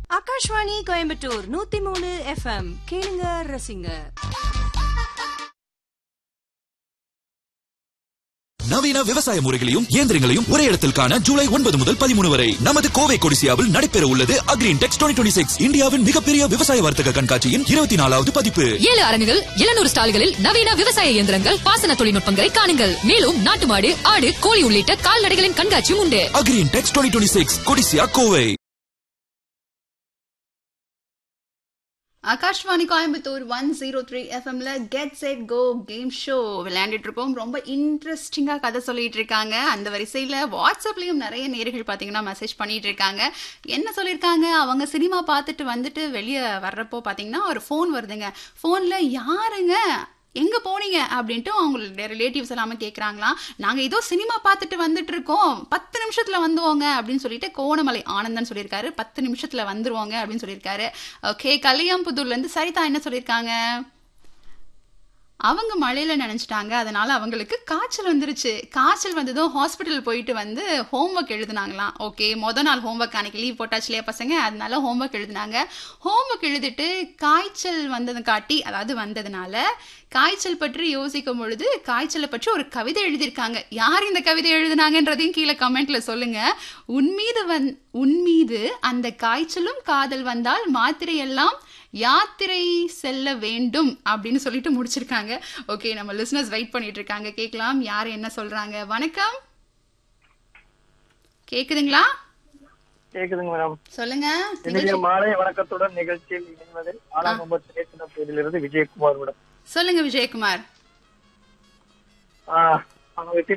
ஆகாஷ்வாணி கோயம்புத்தூர் நூத்தி மூணு எஃப்எம் கேளுங்க ரசிங்க நவீன விவசாய முறைகளையும் இயந்திரங்களையும் ஒரே இடத்தில் காண ஜூலை ஒன்பது முதல் பதிமூணு வரை நமது கோவை கொடிசியாவில் நடைபெற உள்ளது அக்ரீன் டெக்ஸ் டுவெண்ட்டி சிக்ஸ் இந்தியாவின் மிகப்பெரிய விவசாய வர்த்தக கண்காட்சியின் இருபத்தி நாலாவது பதிப்பு ஏழு அரங்குகள் எழுநூறு ஸ்டால்களில் நவீன விவசாய இயந்திரங்கள் பாசன தொழில்நுட்பங்களை காணுங்கள் மேலும் நாட்டு மாடு ஆடு கோழி உள்ளிட்ட கால்நடைகளின் கண்காட்சியும் உண்டு agri intex twenty six Codissia Kovai Akashvani Coimbatore one zero three எஃப்எம்ல get set go game show விளையாண்டுட்டு இருக்கோம் ரொம்ப இன்ட்ரெஸ்டிங்காக கதை சொல்லிட்டு இருக்காங்க அந்த வரிசையில் வாட்ஸ்அப்லேயும் நிறைய நேர்கள் பார்த்தீங்கன்னா மெசேஜ் பண்ணிட்டு இருக்காங்க என்ன சொல்லியிருக்காங்க அவங்க சினிமா பார்த்துட்டு வந்துட்டு வெளியே வர்றப்போ பார்த்தீங்கன்னா ஒரு ஃபோன் வருதுங்க ஃபோனில் யாருங்க எங்க போனீங்க அப்படின்ட்டு அவங்களுடைய ரிலேட்டிவ்ஸ் எல்லாமே கேட்குறாங்களாம் நாங்கள் ஏதோ சினிமா பார்த்துட்டு வந்துட்டு இருக்கோம் பத்து நிமிஷத்துல வந்துவோங்க அப்படின்னு சொல்லிட்டு கோணமலை ஆனந்தன் சொல்லியிருக்காரு பத்து நிமிஷத்துல வந்துருவாங்க அப்படின்னு சொல்லியிருக்காரு ஓகே கலியாம்புதூர்ல இருந்து சரிதா என்ன சொல்லியிருக்காங்க அவங்க மழையில நினைச்சிட்டாங்க அதனால அவங்களுக்கு காய்ச்சல் வந்துருச்சு காய்ச்சல் வந்ததும் ஹாஸ்பிட்டல் போயிட்டு வந்து ஹோம்ஒர்க் எழுதுனாங்களாம் ஓகே மொதல் நாள் ஹோம்ஒர்க் அன்னைக்கு லீவ் போட்டாச்சு இல்லையா பசங்க அதனால ஹோம்ஒர்க் எழுதுனாங்க ஹோம்ஒர்க் எழுதிட்டு காய்ச்சல் வந்தது காட்டி அதாவது வந்ததுனால காய்ச்சல் பற்றி யோசிக்கும் பொழுது காய்ச்சலை பற்றி ஒரு கவிதை எழுதியிருக்காங்க யார் இந்த கவிதை எழுதுனாங்கன்றதையும் கீழே கமெண்ட்ல சொல்லுங்க உன்மீது வந் உன்மீது அந்த காய்ச்சலும் காதல் வந்தால் மாத்திரை எல்லாம் யாத்திரை செல்ல வேண்டும் அப்படின்னு சொல்லிட்டு முடிச்சிருக்காங்க ஓகே நம்ம லிஸ்னஸ் வெயிட் பண்ணிட்டு இருக்காங்க கேட்கலாம் யார் என்ன சொல்றாங்க வணக்கம் கேக்குதுங்களா கேக்குதுங்க மேடம் சொல்லுங்க இன்றைய மாலை வணக்கத்துடன் நிகழ்ச்சியில் இணைவது ஆலாங்கம்பர் திரைப்படத்திலிருந்து விஜயகுமார் மேடம் சொல்லுங்க விஜயகுமார் ஆஹ் அவங்க